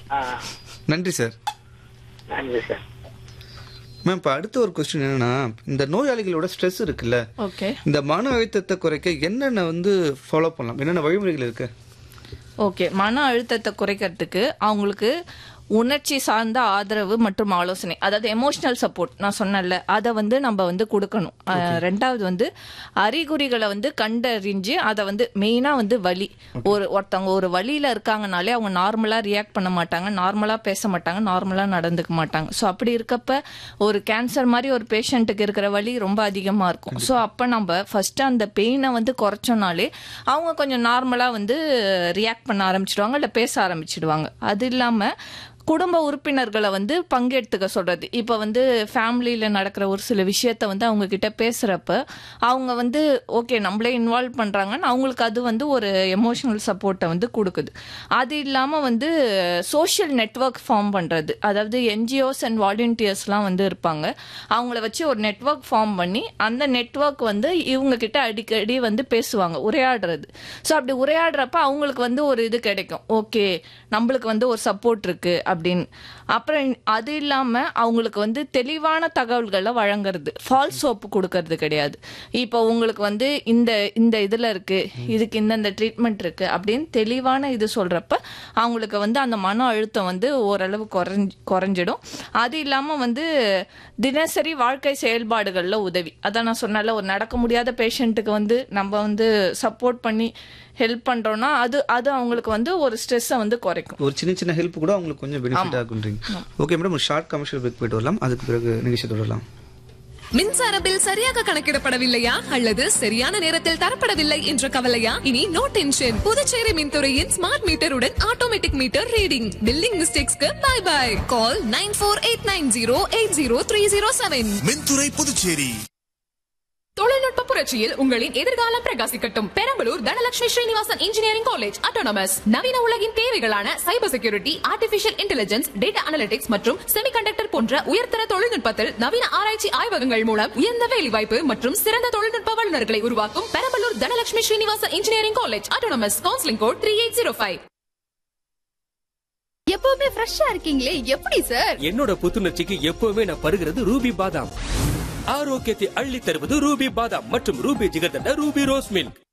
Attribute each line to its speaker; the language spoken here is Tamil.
Speaker 1: ஆ
Speaker 2: நன்றி சார்
Speaker 1: நன்றி சார்
Speaker 2: மேம் இப்போ அடுத்த ஒரு கொஸ்டின் என்னன்னா இந்த நோயாளிகளோட ஸ்ட்ரெஸ் இருக்குல்ல
Speaker 3: ஓகே
Speaker 2: இந்த மன அழுத்தத்தை குறைக்க என்னென்ன வந்து ஃபாலோ பண்ணலாம் என்னென்ன வழிமுறைகள் இருக்கு
Speaker 3: ஓகே மன அழுத்தத்தை குறைக்கிறதுக்கு அவங்களுக்கு உணர்ச்சி சார்ந்த ஆதரவு மற்றும் ஆலோசனை அதாவது எமோஷனல் சப்போர்ட் நான் சொன்னேன்ல அதை வந்து நம்ம வந்து கொடுக்கணும் அஹ், ரெண்டாவது வந்து அறிகுறிகளை வந்து கண்டறிஞ்சு அதை வந்து மெயினா வந்து வலி ஒரு ஒருத்தவங்க ஒரு வழியில இருக்காங்கனாலே அவங்க நார்மலா ரியாக்ட் பண்ண மாட்டாங்க நார்மலா பேச மாட்டாங்க நார்மலா நடந்துக்க மாட்டாங்க ஸோ அப்படி இருக்கப்ப ஒரு கேன்சர் மாதிரி ஒரு பேஷண்ட்டுக்கு இருக்கிற வலி ரொம்ப அதிகமா இருக்கும் ஸோ அப்ப நம்ம ஃபர்ஸ்ட் அந்த பெயினை வந்து குறைச்சோனாலே அவங்க கொஞ்சம் நார்மலா வந்து ரியாக்ட் பண்ண ஆரம்பிச்சிடுவாங்க இல்ல பேச ஆரம்பிச்சிடுவாங்க அது இல்லாம குடும்ப உறுப்பினர்களை வந்து பங்கெடுத்துக்க சொல்றது இப்ப வந்து ஃபேமிலியில நடக்கிற ஒரு சில விஷயத்த வந்து அவங்க கிட்ட பேசுறப்ப அவங்க வந்து ஓகே நம்மளே இன்வால்வ் பண்றாங்கன்னு அவங்களுக்கு அது வந்து ஒரு எமோஷனல் சப்போர்ட்டை வந்து கொடுக்குது அது இல்லாம வந்து சோஷியல் நெட்வொர்க் ஃபார்ம் பண்றது அதாவது என்ஜிஓஸ் அண்ட் வாலண்டியர்ஸ்லாம் வந்து இருப்பாங்க அவங்கள வச்சு ஒரு நெட்வொர்க் ஃபார்ம் பண்ணி அந்த நெட்வொர்க் வந்து இவங்க கிட்ட அடிக்கடி வந்து பேசுவாங்க உரையாடுறது ஸோ அப்படி உரையாடுறப்ப அவங்களுக்கு வந்து ஒரு இது கிடைக்கும் ஓகே நம்மளுக்கு வந்து ஒரு சப்போர்ட் இருக்கு அப்படின்னு அப்புறம் அது இல்லாம அவங்களுக்கு வந்து தெளிவான தகவல்களை வழங்குறது ஃபால்ஸ் சோப்பு கொடுக்கறது கிடையாது இப்போ உங்களுக்கு வந்து இந்த இந்த இதுல இருக்கு இதுக்கு இந்தந்த ட்ரீட்மெண்ட் இருக்கு அப்படின்னு தெளிவான இது சொல்றப்ப அவங்களுக்கு வந்து அந்த மன அழுத்தம் வந்து ஓரளவு குறைஞ்சு குறைஞ்சிடும் அது இல்லாம வந்து தினசரி வாழ்க்கை செயல்பாடுகள்ல உதவி அதான் நான் சொன்னல ஒரு நடக்க முடியாத பேஷண்ட்டுக்கு வந்து நம்ம வந்து சப்போர்ட் பண்ணி ஹெல்ப் பண்றோம்னா அது அது அவங்களுக்கு வந்து ஒரு ஸ்ட்ரெஸ்ஸை வந்து குறைக்கும்
Speaker 2: ஒரு சின்ன சின்ன ஹெல்ப் கூட அவங்களுக்கு கொஞ்சம் பெனிஃபிட் ஆகுன்றீங்க ஓகே மேடம் ஒரு ஷார்ட் கமர்ஷியல் பிரேக் போயிட்டு வரலாம் அதுக்கு பிறகு நிகழ்ச்சி தொடரலாம்
Speaker 4: மின்சார பில் சரியாக கணக்கிடப்படவில்லையா அல்லது சரியான நேரத்தில் தரப்படவில்லை என்ற கவலையா இனி நோ டென்ஷன் புதுச்சேரி மின்துறையின் ஸ்மார்ட் மீட்டருடன் ஆட்டோமேட்டிக் மீட்டர் ரீடிங் பில்லிங் மிஸ்டேக்ஸ்க்கு bye bye call nine four eight nine zero eight zero three zero seven
Speaker 5: மின்துறை புதுச்சேரி
Speaker 4: தொழில்நுட்ப புரட்சியில் உங்களின் எதிர்காலம் பிரகாசிக்கட்டும் Perambalur Dhanalakshmi Srinivasan engineering college autonomous நவீன உலகின் தேவைகளான cyber security artificial intelligence data analytics மற்றும் செமிகண்டக்டர் போன்ற உயர்தர தொழில்நுட்பத்தில் நவீன ஆராய்ச்சி ஆய்வகங்கள் மூலம் உயர்ந்த வேலைவாய்ப்பு மற்றும் சிறந்த தொழில்நுட்ப வல்லுநர்களை உருவாக்கும் Perambalur Dhanalakshmi Srinivasan engineering college autonomous counselling code three eight zero five
Speaker 6: எப்பவுமே ஃப்ரெஷ்ஷா இருக்கீங்களே எப்படி சார்
Speaker 7: என்னோட புத்துணர்ச்சிக்கு எப்பவுமே நான் பருகிறது ரூபி பாதாம் ஆரோக்கியத்தை அள்ளி தருவது ரூபி பாதாம் மற்றும் Ruby jigarthanda Ruby rose milk